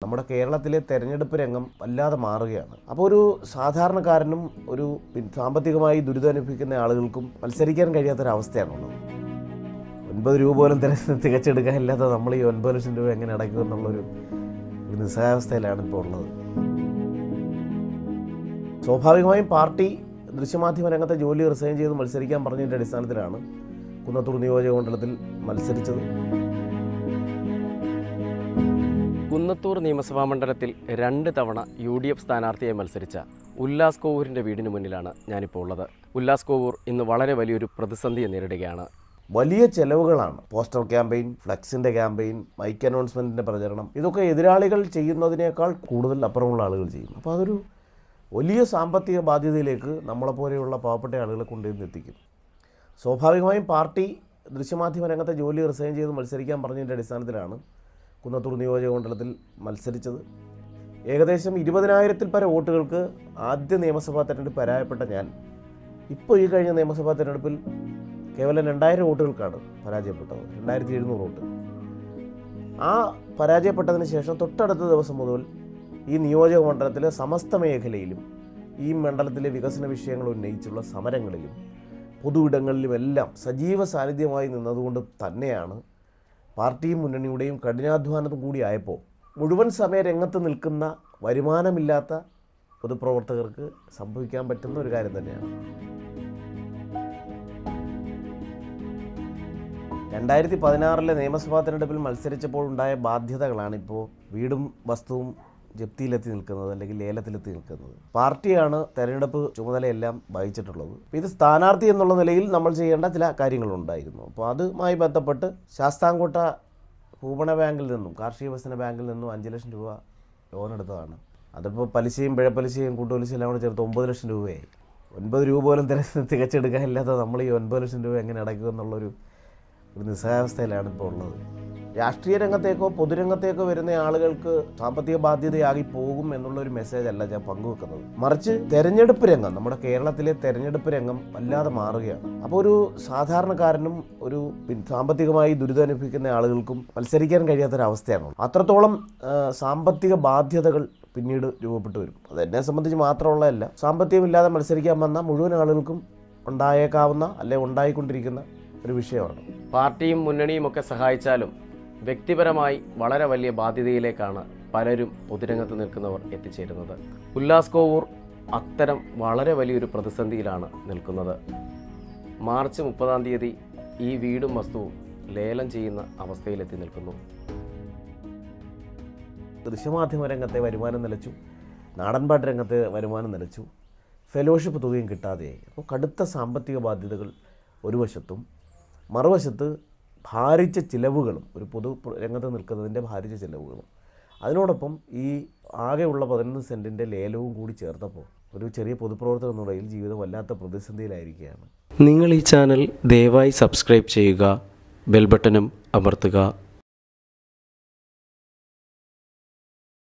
നമ്മുടെ കേരളത്തിലെ തെരഞ്ഞെടുപ്പ് രംഗം വല്ലാതെ മാറുകയാണ് അപ്പോൾ ഒരു സാധാരണക്കാരനും ഒരു പിൻ- സാമ്പത്തികമായി ദുരിതമനുഭവിക്കുന്ന ആളുകൾക്കും മത്സരിക്കാൻ കഴിയാത്തൊരവസ്ഥയാണുള്ളത് ഒൻപത് രൂപ പോലും തിര തികച്ചെടുക്കാൻ ഇല്ലാത്ത നമ്മൾ ഈ ഒൻപത് ലക്ഷം രൂപ എങ്ങനെ അടയ്ക്കും എന്നുള്ളൊരു ഒരു നിസ്സഹാവസ്ഥയിലാണ് ഇപ്പോൾ ഉള്ളത് സ്വാഭാവികമായും പാർട്ടി ദൃശ്യമാധ്യമ രംഗത്തെ ജോലി റിസൈൻ ചെയ്ത് മത്സരിക്കാൻ പറഞ്ഞതിൻ്റെ അടിസ്ഥാനത്തിലാണ് കുന്നത്തൂർ നിയോജക മണ്ഡലത്തിൽ മത്സരിച്ചത് കുന്നത്തൂർ നിയമസഭാ മണ്ഡലത്തിൽ രണ്ട് തവണ യു ഡി എഫ് സ്ഥാനാർത്ഥിയായി മത്സരിച്ച ഉല്ലാസ് കോവൂരിൻ്റെ വീടിന് മുന്നിലാണ് ഞാനിപ്പോൾ ഉള്ളത് ഉല്ലാസ് കോവൂർ ഇന്ന് വളരെ വലിയൊരു പ്രതിസന്ധിയെ നേരിടുകയാണ് വലിയ ചെലവുകളാണ് പോസ്റ്റർ ക്യാമ്പയിൻ ഫ്ലക്സിൻ്റെ ക്യാമ്പയിൻ മൈക്ക് അനൗൺസ്മെൻറ്റിൻ്റെ പ്രചരണം ഇതൊക്കെ എതിരാളികൾ ചെയ്യുന്നതിനേക്കാൾ കൂടുതൽ അപ്പുറമുള്ള ആളുകൾ ചെയ്യും അപ്പോൾ അതൊരു വലിയ സാമ്പത്തിക ബാധ്യതയിലേക്ക് നമ്മളെപ്പോലെയുള്ള പാവപ്പെട്ട ആളുകളെ കൊണ്ടുവന്ന് എത്തിക്കും സ്വാഭാവികമായും പാർട്ടി ദൃശ്യമാധ്യമ രംഗത്തെ ജോലി റിസൈൻ ചെയ്ത് മത്സരിക്കാൻ പറഞ്ഞതിൻ്റെ അടിസ്ഥാനത്തിലാണ് കുന്നത്തൂർ നിയോജക മണ്ഡലത്തിൽ മത്സരിച്ചത് ഏകദേശം ഇരുപതിനായിരത്തിൽ പര വോട്ടുകൾക്ക് ആദ്യ നിയമസഭാ തെരഞ്ഞെടുപ്പ് പരാജയപ്പെട്ട ഞാൻ ഇപ്പോൾ ഈ കഴിഞ്ഞ നിയമസഭാ തെരഞ്ഞെടുപ്പിൽ കേവലം രണ്ടായിരം വോട്ടുകൾക്കാണ് പരാജയപ്പെട്ടത് രണ്ടായിരത്തി എഴുന്നൂറ് വോട്ട് ആ പരാജയപ്പെട്ടതിന് ശേഷം തൊട്ടടുത്ത ദിവസം മുതൽ ഈ നിയോജക മണ്ഡലത്തിലെ സമസ്ത മേഖലയിലും ഈ മണ്ഡലത്തിലെ വികസന വിഷയങ്ങൾ ഉന്നയിച്ചുള്ള സമരങ്ങളിലും പൊതുയിടങ്ങളിലുമെല്ലാം സജീവ സാന്നിധ്യമായി നിന്നതുകൊണ്ട് തന്നെയാണ് പാർട്ടിയും മുന്നണിയുടെയും കഠിനാധ്വാനത്തും കൂടി ആയപ്പോൾ മുഴുവൻ സമയ രംഗത്ത് നിൽക്കുന്ന വരുമാനമില്ലാത്ത പൊതുപ്രവർത്തകർക്ക് സംഭവിക്കാൻ പറ്റുന്ന ഒരു കാര്യം തന്നെയാണ് രണ്ടായിരത്തി പതിനാറിലെ നിയമസഭാ തെരഞ്ഞെടുപ്പിൽ മത്സരിച്ചപ്പോൾ ഉണ്ടായ ബാധ്യതകളാണ് ഇപ്പോൾ വീടും വസ്തുവും ജപ്തിയിലെത്തി നിൽക്കുന്നത് അല്ലെങ്കിൽ ലേലത്തിലെത്തി നിൽക്കുന്നത് പാർട്ടിയാണ് തെരഞ്ഞെടുപ്പ് ചുമതലയെല്ലാം വഹിച്ചിട്ടുള്ളത് അപ്പോൾ ഇത് സ്ഥാനാർത്ഥി എന്നുള്ള നിലയിൽ നമ്മൾ ചെയ്യേണ്ട ചില കാര്യങ്ങളുണ്ടായിരുന്നു അപ്പോൾ അതുമായി ബന്ധപ്പെട്ട് ശാസ്താംകോട്ട ഭൂപണ ബാങ്കിൽ നിന്നും കാർഷിക വികസന ബാങ്കിൽ നിന്നും അഞ്ച് ലക്ഷം രൂപ ലോൺ എടുത്തതാണ് അതിപ്പോൾ പലിശയും പിഴപ്പലിശയും കൂട്ടുപലിശയും എല്ലാം കൂടെ ചേർത്ത് ഒമ്പത് ലക്ഷം രൂപയായി ഒൻപത് രൂപ പോലും തിര തികച്ചെടുക്കാൻ ഇല്ലാത്ത നമ്മൾ ഈ ഒൻപത് ലക്ഷം രൂപ എങ്ങനെ അടയ്ക്കും എന്നുള്ളൊരു ഒരു നിസ്സഹാവസ്ഥയിലാണ് ഇപ്പോൾ ഉള്ളത് രാഷ്ട്രീയ രംഗത്തേക്കോ പൊതുരംഗത്തേക്കോ വരുന്ന ആളുകൾക്ക് സാമ്പത്തിക ബാധ്യതയാകി പോകും എന്നുള്ള ഒരു മെസ്സേജ് അല്ല ഞാൻ പങ്കുവെക്കുന്നത് മറിച്ച് തെരഞ്ഞെടുപ്പ് രംഗം നമ്മുടെ കേരളത്തിലെ തെരഞ്ഞെടുപ്പ് രംഗം വല്ലാതെ മാറുകയാണ് അപ്പോൾ ഒരു സാധാരണക്കാരനും ഒരു പിൻ- സാമ്പത്തികമായി ദുരിതമനുഭവിക്കുന്ന ആളുകൾക്കും മത്സരിക്കാൻ കഴിയാത്തൊരവസ്ഥയാണ് അത്രത്തോളം ആ, സാമ്പത്തിക ബാധ്യതകൾ പിന്നീട് രൂപപ്പെട്ടു വരും അത് എന്നെ സംബന്ധിച്ച് മാത്രമുള്ളതല്ല സാമ്പത്തികമില്ലാതെ മത്സരിക്കാൻ വന്ന മുഴുവൻ ആളുകൾക്കും ഉണ്ടായേക്കാവുന്ന അല്ലെ ഉണ്ടായിക്കൊണ്ടിരിക്കുന്ന ഒരു വിഷയമാണ് പാർട്ടിയും മുന്നണിയും ഒക്കെ സഹായിച്ചാലും വ്യക്തിപരമായി വളരെ വലിയ ബാധ്യതയിലേക്കാണ് പലരും പൊതുരംഗത്ത് നിൽക്കുന്നവർ എത്തിച്ചേരുന്നത് ഉല്ലാസ് കോവൂർ അത്തരം വളരെ വലിയൊരു പ്രതിസന്ധിയിലാണ് നിൽക്കുന്നത് മാർച്ച് മുപ്പതാം തീയതി ഈ വീടും വസ്തുവും ലേലം ചെയ്യുന്ന അവസ്ഥയിലെത്തി നിൽക്കുന്നു ദൃശ്യമാധ്യമ രംഗത്തെ വരുമാനം നിലച്ചു നാടൻപാട്ട് രംഗത്തെ വരുമാനം നിലച്ചു ഫെലോഷിപ്പ് തുകയും കിട്ടാതെയായി അപ്പോൾ കടുത്ത സാമ്പത്തിക ബാധ്യതകൾ ഒരു വശത്തും മറുവശത്ത് ഭാരിച്ച ചിലവുകളും ഒരു പൊതു പ്ര- രംഗത്ത് നിൽക്കുന്നതിൻ്റെ ഭാരിച്ച ചിലവുകളും അതിനോടൊപ്പം ഈ ആകെയുള്ള പതിനൊന്ന് സെൻറ്റിൻ്റെ ലേലവും കൂടി ചേർത്തപ്പോൾ ഒരു ചെറിയ പൊതുപ്രവർത്തകൻ എന്ന നിലയിൽ ജീവിതം വല്ലാത്ത പ്രതിസന്ധിയിലായിരിക്കുകയാണ് നിങ്ങൾ ഈ ചാനൽ ദയവായി സബ്സ്ക്രൈബ് ചെയ്യുക ബെൽ ബട്ടണും അമർത്തുക